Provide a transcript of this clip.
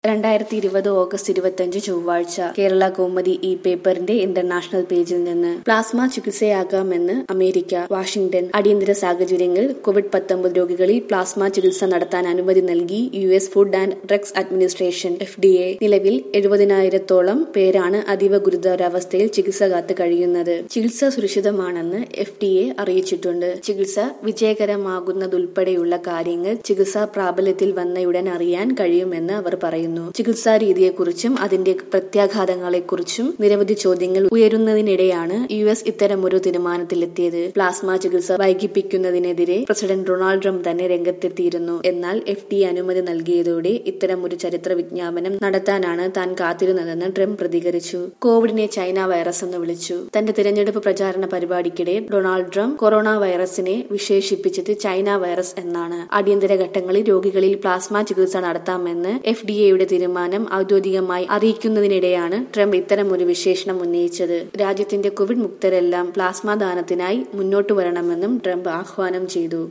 രണ്ടായിരത്തി ഇരുപത് ഓഗസ്റ്റ് ഇരുപത്തിയഞ്ച് ചൊവ്വാഴ്ച കേരള കൗമുദി ഈ പേപ്പറിന്റെ ഇന്റർനാഷണൽ പേജിൽ നിന്ന് പ്ലാസ്മ ചികിത്സയാകാമെന്ന് അമേരിക്ക വാഷിംഗ്ടൺ അടിയന്തര സാഹചര്യങ്ങളിൽ കോവിഡ് പത്തൊമ്പത് രോഗികളിൽ പ്ലാസ്മ ചികിത്സ നടത്താൻ അനുമതി നൽകി U S food and drugs administration F D A നിലവിൽ എഴുപതിനായിരത്തോളം പേരാണ് അതീവ ഗുരുതരാവസ്ഥയിൽ ചികിത്സ കാത്ത് കഴിയുന്നത് ചികിത്സ സുരക്ഷിതമാണെന്ന് എഫ് ഡി എ അറിയിച്ചിട്ടുണ്ട് ചികിത്സ വിജയകരമാകുന്നതുൾപ്പെടെയുള്ള കാര്യങ്ങൾ ചികിത്സാ പ്രാബല്യത്തിൽ വന്നയുടൻ അറിയാൻ കഴിയുമെന്ന് അവർ പറയുന്നു ചികിത്സാ രീതിയെക്കുറിച്ചും അതിന്റെ പ്രത്യാഘാതങ്ങളെക്കുറിച്ചും നിരവധി ചോദ്യങ്ങൾ ഉയരുന്നതിനിടെയാണ് യു എസ് ഇത്തരമൊരു തീരുമാനത്തിലെത്തിയത് പ്ലാസ്മ ചികിത്സ വൈകിപ്പിക്കുന്നതിനെതിരെ പ്രസിഡന്റ് ഡൊണാൾഡ് ട്രംപ് തന്നെ രംഗത്തെത്തിയിരുന്നു എന്നാൽ എഫ് ഡി അനുമതി നൽകിയതോടെ ഇത്തരമൊരു ചരിത്ര വിജ്ഞാപനം നടത്താനാണ് താൻ കാത്തിരുന്നതെന്ന് ട്രംപ് പ്രതികരിച്ചു കോവിഡിനെ ചൈന വൈറസ് എന്ന് വിളിച്ചു തന്റെ തിരഞ്ഞെടുപ്പ് പ്രചാരണ പരിപാടിക്കിടെ ഡൊണാൾഡ് ട്രംപ് കൊറോണ വൈറസിനെ വിശേഷിപ്പിച്ചത് ചൈന വൈറസ് എന്നാണ് അടിയന്തര ഘട്ടങ്ങളിൽ രോഗികളിൽ പ്ലാസ്മ ചികിത്സ നടത്താമെന്ന് എഫ് ഡി എയുടെ തീരുമാനം ഔദ്യോഗികമായി അറിയിക്കുന്നതിനിടെയാണ് ട്രംപ് ഇത്തരമൊരു വിശേഷണം ഉന്നയിച്ചത് രാജ്യത്തിന്റെ കോവിഡ് മുക്തരെല്ലാം പ്ലാസ്മ ദാനത്തിനായി മുന്നോട്ടു വരണമെന്നും ട്രംപ് ആഹ്വാനം ചെയ്തു